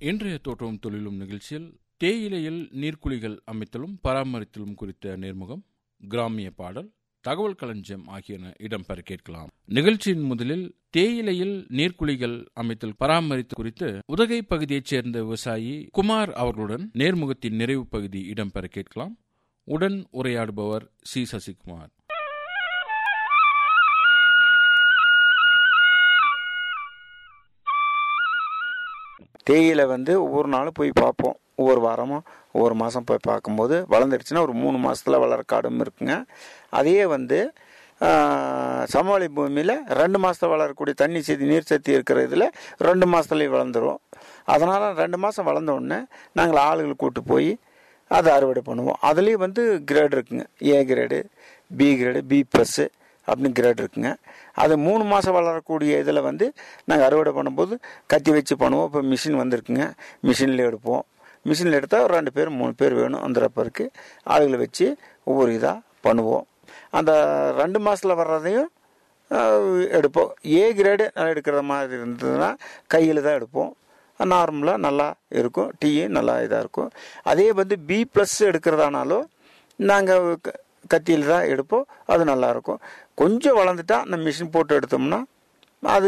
இன்றைய தோற்றமும் தொழிலும் நிகழ்ச்சியில் தேயிலையில் நீர்க்குழிகள் அமைத்தலும் பராமரித்தலும் குறித்த நேர்முகம் கிராமிய பாடல் தகவல் களஞ்சியம் ஆகியன இடம்பெற கேட்கலாம் நிகழ்ச்சியின் முதலில் தேயிலையில் நீர்க்குழிகள் அமைத்தல் பராமரித்து குறித்து உதகை பகுதியைச் சேர்ந்த விவசாயி குமார் அவர்களுடன் நேர்முகத்தின் நிறைவு பகுதி இடம்பெற கேட்கலாம் உடன் உரையாடுபவர் சி சசிகுமார் தேயிலை வந்து ஒவ்வொரு நாளும் போய் பார்ப்போம் ஒவ்வொரு வாரமும் ஒவ்வொரு மாதம் போய் பார்க்கும்போது வளர்ந்துருச்சுன்னா ஒரு மூணு மாதத்தில் வளர காடும் இருக்குங்க அதையே வந்து சமவெளி பூமியில் ரெண்டு மாதத்தில் வளரக்கூடிய தண்ணி சக்தி நீர் சக்தி இருக்கிற இதில் ரெண்டு மாதத்துலேயே வளர்ந்துரும் அதனால் ரெண்டு மாதம் வளர்ந்த உடனே நாங்கள் ஆளுகளை கூட்டு போய் அதை அறுவடை பண்ணுவோம் அதுலேயும் வந்து கிரேடு இருக்குங்க A grade B grade B plus அப்படின்னு கிரேட் இருக்குங்க அது மூணு மாதம் வளரக்கூடிய இதில் வந்து நாங்கள் அறுவடை பண்ணும்போது கத்தி வச்சு பண்ணுவோம் இப்போ மிஷின் வந்திருக்குங்க மிஷினில் எடுப்போம் மிஷினில் எடுத்தால் ஒரு ரெண்டு பேர் மூணு பேர் வேணும் அந்த ரப்பருக்கு ஆளுகளை வச்சு ஒவ்வொரு இதாக பண்ணுவோம் அந்த ரெண்டு மாதத்தில் வர்றதையும் எடுப்போம் ஏ கிரேடு எடுக்கிற மாதிரி இருந்ததுன்னா கையில் தான் எடுப்போம் நார்மலாக நல்லா இருக்கும் டீயும் நல்லா இதாக இருக்கும் அதே வந்து பி ப்ளஸ் எடுக்கிறதானாலும் நாங்கள் கத்தியில் தான் எடுப்போம் அது நல்லாயிருக்கும் கொஞ்சம் வளர்ந்துட்டா நம்ம மிஷின் போட்டு எடுத்தோம்னா அது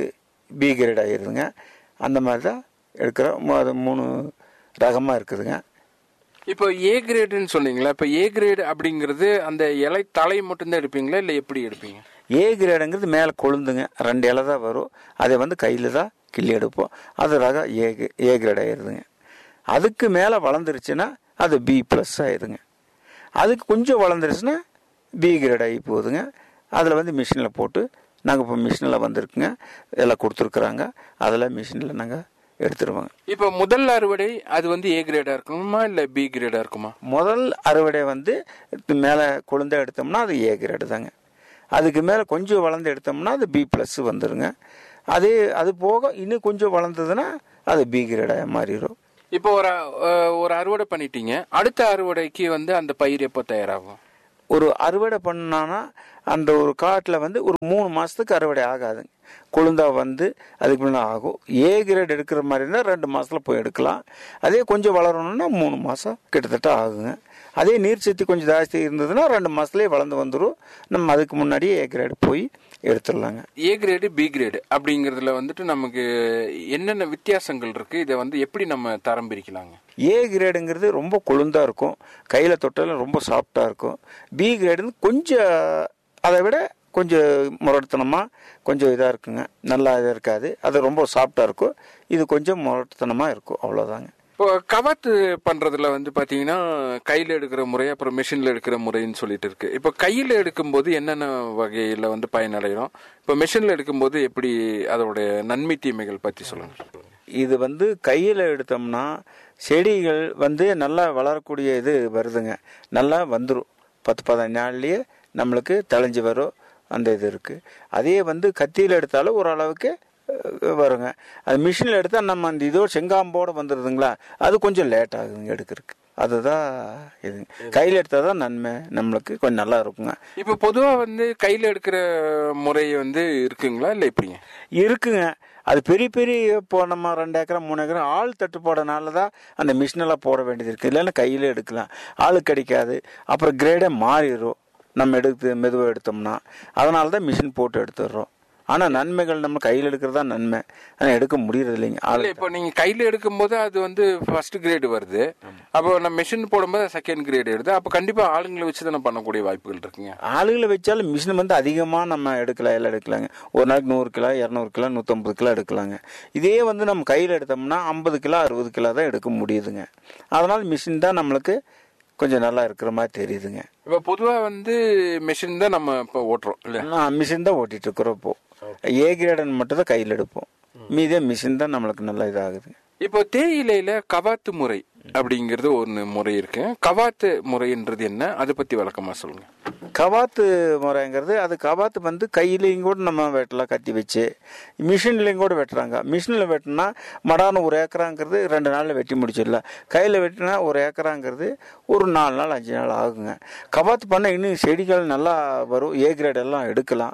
பி கிரேட் ஆகிடுதுங்க அந்த மாதிரி தான் எடுக்கிறோம் அது மூணு ரகமாக இருக்குதுங்க இப்போ ஏ கிரேடுன்னு சொன்னீங்களா இப்போ ஏ கிரேடு அப்படிங்கிறது அந்த இலை தலை மட்டும்தான் எடுப்பீங்களா இல்லை எப்படி எடுப்பீங்க ஏ கிரேடுங்கிறது மேலே கொழுந்துங்க ரெண்டு இலை தான் வரும் அதை வந்து கையில் தான் கிள்ளி எடுப்போம் அது ரகம் ஏ ஏ கிரேட் ஆயிடுதுங்க அதுக்கு மேலே வளர்ந்துருச்சுன்னா அது பி ப்ளஸ் ஆயிடுதுங்க அதுக்கு கொஞ்சம் வளர்ந்துருச்சுன்னா பி கிரேட் ஆகி போகுதுங்க அதில் வந்து மிஷினில் போட்டு நாங்கள் இப்போ மிஷினில் வந்திருக்குங்க எல்லாம் கொடுத்துருக்குறாங்க அதில் மிஷினில் நாங்கள் எடுத்துருவோங்க இப்போ முதல் அறுவடை அது வந்து ஏ கிரேடா இருக்குமா இல்லை பி கிரேடா இருக்குமா முதல் அறுவடை வந்து மேலே கொழுந்த எடுத்தோம்னா அது ஏ கிரேடு தாங்க அதுக்கு மேலே கொஞ்சம் வளர்ந்து எடுத்தோம்னா அது பி ப்ளஸ் வந்துடுங்க அதே அது போக இன்னும் கொஞ்சம் வளர்ந்ததுன்னா அது பி கிரேடாக மாறிடும் இப்போ ஒரு ஒரு அறுவடை பண்ணிட்டீங்க அடுத்த அறுவடைக்கு வந்து அந்த பயிர் எப்போ தயாராகும் ஒரு அறுவடை பண்ணானா அந்த ஒரு காட்டில் வந்து ஒரு மூணு மாதத்துக்கு அறுவடை ஆகாதுங்க கொழுந்தா வந்து அதுக்கு முன்னே ஆகும் ஏ கிரேட் எடுக்கிற மாதிரி இருந்தால் ரெண்டு மாதத்தில் போய் எடுக்கலாம் அதே கொஞ்சம் வளரணும்னா மூணு மாதம் கிட்டத்தட்ட ஆகுங்க அதே நீர் சக்தி கொஞ்சம் ஜாஸ்தி இருந்ததுன்னா ரெண்டு மாதத்துலேயே வளர்ந்து வந்துடும் நம்ம அதுக்கு முன்னாடியே ஏ கிரேடு போய் எடுத்துடலாங்க ஏ கிரேடு பி கிரேடு அப்படிங்கிறதுல வந்துட்டு நமக்கு என்னென்ன வித்தியாசங்கள் இருக்கு இதை வந்து எப்படி நம்ம தரம் பிரிக்கலாங்க ஏ கிரேடுங்கிறது ரொம்ப கொழுந்தா இருக்கும் கையில் தொட்டாலும் ரொம்ப சாஃப்டாக இருக்கும் பி கிரேடுன்னு கொஞ்சம் அதை விட கொஞ்சம் முரட்டுத்தனமாக கொஞ்சம் இதாக இருக்குங்க நல்லா இதாக இருக்காது அது ரொம்ப சாஃப்டாக இருக்கும் இது கொஞ்சம் முரட்டுத்தனமாக இருக்கும் அவ்வளோதாங்க இப்போ கவாத்து பண்றதுல வந்து பாத்தீங்கன்னா கையில எடுக்கிற முறை அப்புறம் மிஷின்ல எடுக்கிற முறைன்னு சொல்லிட்டு இருக்கு இப்போ கையில எடுக்கும்போது என்னென்ன வகையில வந்து பயனடைகிறோம் இப்போ மிஷின்ல எடுக்கும்போது எப்படி அதோட நன்மை தீமைகள் பத்தி சொல்லுங்க இது வந்து கையில் எடுத்தோம்னா செடிகள் வந்து நல்லா வளரக்கூடிய இது வருதுங்க நல்லா வந்துடும் பத்து பதினஞ்சு நாள்லேயே நம்மளுக்கு தெளிஞ்சு வரும் அந்த இது இருக்குது அதே வந்து கத்தியில் எடுத்தாலும் ஓரளவுக்கு வருங்க அது மிஷினில் எடுத்தால் நம்ம அந்த இதோ செங்காம்போடு வந்துடுதுங்களா அது கொஞ்சம் லேட் ஆகுதுங்க எடுக்கிறதுக்கு அதுதான் இது கையில் எடுத்தால் தான் நன்மை நம்மளுக்கு கொஞ்சம் நல்லா இருக்குங்க இப்போ பொதுவாக வந்து கையில் எடுக்கிற முறை வந்து இருக்குங்களா இல்லை எப்படிங்க இருக்குங்க அது பெரிய பெரிய இப்போ நம்ம ரெண்டு ஏக்கரா மூணு ஏக்கரா ஆள் தட்டுப்பாடுனால தான் அந்த மிஷினெல்லாம் போட வேண்டியது இருக்குது இல்லைன்னா கையில் எடுக்கலாம் ஆள் கிடைக்காது அப்புறம் கிரேடே மாறிடும் நம்ம எடுத்து மெதுவாக எடுத்தோம்னா அதனால தான் மிஷின் போட்டு எடுத்துடுறோம் ஆனால் நன்மைகள் நம்ம கையில் எடுக்கிறது தான் நன்மை ஆனால் எடுக்க முடியறது இல்லைங்க ஆள் இல்லை இப்போ நீங்கள் கையில் எடுக்கும்போது அது வந்து ஃபர்ஸ்ட் கிரேடு வருது அப்போ நம்ம மிஷின் போடும்போது செகண்ட் கிரேடு எடுது அப்போ கண்டிப்பாக ஆளுங்களை வச்சு தானே பண்ணக்கூடிய வாய்ப்புகள் இருக்குங்க ஆளுகளை வச்சாலும் மிஷின் வந்து அதிகமாக நம்ம எடுக்கலாம் எல்லாம் எடுக்கலாங்க ஒரு நாளைக்கு நூறு கிலோ இரநூறு கிலோ நூற்றம்பது கிலோ எடுக்கலாங்க இதே வந்து நம்ம கையில் எடுத்தோம்னா ஐம்பது கிலோ அறுபது கிலோ தான் எடுக்க முடியுதுங்க அதனால் மிஷின் தான் நம்மளுக்கு கொஞ்சம் நல்லா இருக்கிற மாதிரி தெரியுதுங்க இப்போ பொதுவாக வந்து மிஷின் தான் நம்ம இப்போ ஓட்டுறோம் இல்லையா நான் மிஷின் தான் ஓட்டிட்டு இருக்கிறோம் இப்போ ஏ கிரேடன் மட்டும் தான் கையில் எடுப்போம் மீதே மிஷின் தான் நம்மளுக்கு நல்லா இதாகுதுங்க இப்போ தேயிலையில கவாத்து முறை அப்படிங்கிறது ஒன்று முறை இருக்கு கவாத்து முறைன்றது என்ன அதை பத்தி விளக்கமா சொல்லுங்க கவாத்து முறைங்கிறது அது கவாத்து வந்து கையிலையும் கூட நம்ம வெட்டலாம் கத்தி வச்சு மிஷின்லையும் கூட வெட்டுறாங்க மிஷினில் வெட்டினா மடான ஒரு ஏக்கராங்கிறது ரெண்டு நாளில் வெட்டி முடிச்சிடலாம் கையில் வெட்டினா ஒரு ஏக்கராங்கிறது ஒரு நாலு நாள் அஞ்சு நாள் ஆகுங்க கவாத்து பண்ண இன்னும் செடிகள் நல்லா வரும் ஏ கிரேட் எல்லாம் எடுக்கலாம்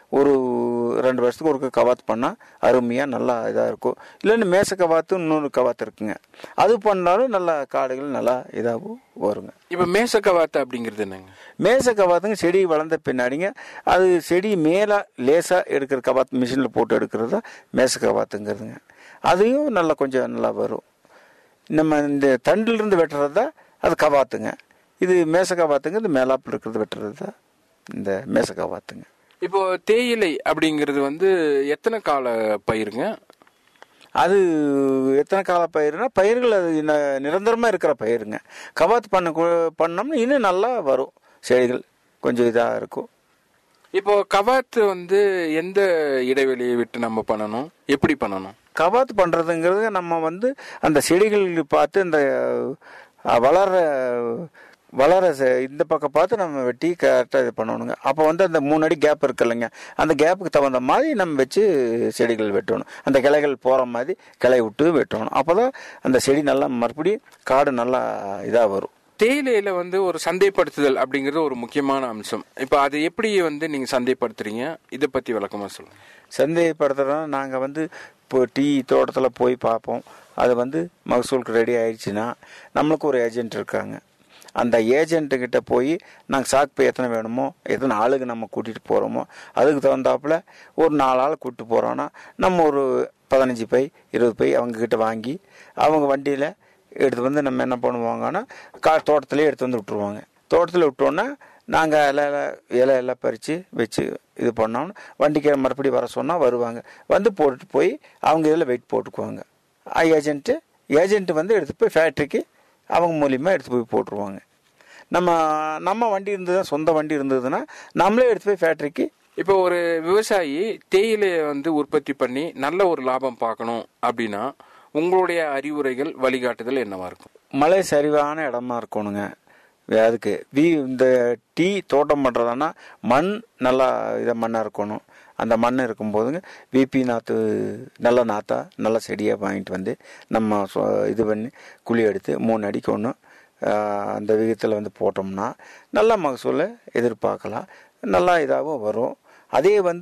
ஒரு ரெண்டு வருஷத்துக்கு ஒரு கவாத்து பண்ணால் அருமையாக நல்லா இதாக இருக்கும் இல்லைன்னு மேச கவாத்து இன்னொரு கவாத்து இருக்குங்க அது பண்ணாலும் நல்லா காடுகள் நல்லா இதாகவும் வருங்க இப்ப மேசக்கவாத்து அப்படிங்கிறது என்னங்க மேச கவாத்துங்க செடி வளர்ந்த பின்னாடிங்க அது செடி மேலே லேசாக எடுக்கிற கவாத்து மிஷினில் போட்டு எடுக்கிறது தான் மேச கவாத்துங்கிறதுங்க அதையும் நல்லா கொஞ்சம் நல்லா வரும் நம்ம இந்த தண்டிலிருந்து வெட்டுறது தான் அது கவாத்துங்க இது மேச கவாத்துங்க இது மேலாப்பில் இருக்கிறது வெட்டுறது தான் இந்த மேச கவாத்துங்க இப்போ தேயிலை அப்படிங்கிறது வந்து எத்தனை கால பயிருங்க அது எத்தனை கால பயிருனா பயிர்கள் அது ந- நிரந்தரமா இருக்கிற பயிருங்க கவாத்து பண்ண கு- பண்ணோம்னா இன்னும் நல்லா வரும் செடிகள் கொஞ்சம் இதாக இருக்கும் இப்போ கவாத்து வந்து எந்த இடைவெளியை விட்டு நம்ம பண்ணணும் எப்படி பண்ணணும் கவாத்து பண்ணுறதுங்கிறது நம்ம வந்து அந்த செடிகள் பார்த்து இந்த அஹ், வளர வளர செ- இந்த பக்கம் பார்த்து நம்ம வெட்டி கரெக்டாக இது பண்ணணுங்க அப்போ வந்து அந்த மூணு அடி கேப் இருக்கு இல்லைங்க அந்த கேப்புக்கு தகுந்த மாதிரி நம்ம வச்சு செடிகள் வெட்டணும் அந்த கிளைகள் போகிற மாதிரி கிளை விட்டு வெட்டணும் அப்போ தான் அந்த செடி நல்லா மறுபடியும் காடு நல்லா இதாக வரும் தேயிலையில வந்து ஒரு சந்தைப்படுத்துதல் அப்படிங்கிறது ஒரு முக்கியமான அம்சம் இப்போ அது எப்படி வந்து நீங்க சந்தைப்படுத்துறீங்க இதை பத்தி விளக்கமா சொல்லுங்க சந்தைப்படுத்துகிறோம் நாங்கள் வந்து இப்போ டீ தோட்டத்தில் போய் பார்ப்போம் அது வந்து மகசூலுக்கு ரெடி ஆயிடுச்சுன்னா நம்மளுக்கு ஒரு ஏஜென்ட் இருக்காங்க அந்த ஏஜென்ட்டுக்கிட்ட போய் நாங்கள் சாக்கு பை எத்தனை வேணுமோ எத்தனை ஆளுக்கு நம்ம கூட்டிகிட்டு போகிறோமோ அதுக்கு தகுந்தாப்புல ஒரு நாலு ஆள் கூப்பிட்டு போகிறோன்னா நம்ம ஒரு பதினஞ்சு பை இருபது பை அவங்கக்கிட்ட வாங்கி அவங்க வண்டியில் எடுத்து வந்து நம்ம என்ன பண்ணுவாங்கன்னா கா தோட்டத்திலே எடுத்து வந்து விட்ருவாங்க தோட்டத்தில் விட்டோன்னா நாங்கள் இலை இலை எல்லாம் பறித்து வச்சு இது பண்ணோம்னா வண்டிக்கு மறுபடியும் வர சொன்னால் வருவாங்க வந்து போட்டுட்டு போய் அவங்க இதில் வெயிட் போட்டுக்குவாங்க ஏஜென்ட்டு ஏஜென்ட் வந்து எடுத்து போய் ஃபேக்ட்ரிக்கு அவங்க மூலியமாக எடுத்து போய் போட்டுருவாங்க நம்ம நம்ம வண்டி இருந்ததுன்னா சொந்த வண்டி இருந்ததுன்னா நம்மளே எடுத்து போய் ஃபேக்ட்ரிக்கு இப்போ ஒரு விவசாயி தேயிலையை வந்து உற்பத்தி பண்ணி நல்ல ஒரு லாபம் பார்க்கணும் அப்படின்னா உங்களுடைய அறிவுரைகள் வழிகாட்டுதல் என்னவா இருக்கும் மழை சரிவான இடமா இருக்கணுங்க அதுக்கு வீ இந்த டீ தோட்டம் பண்ணுறதுனா மண் நல்லா இதை மண்ணாக இருக்கணும் அந்த மண் இருக்கும்போதுங்க விபி நாற்று நல்ல நாற்றா நல்ல செடியாக வாங்கிட்டு வந்து நம்ம சொ- இது பண்ணி குழி எடுத்து மூணு அடிக்கு ஒன்று அந்த விகிதத்தில் வந்து போட்டோம்னா நல்ல மகசூலை எதிர்பார்க்கலாம் நல்லா இதாகவும் வரும் அதே வந்து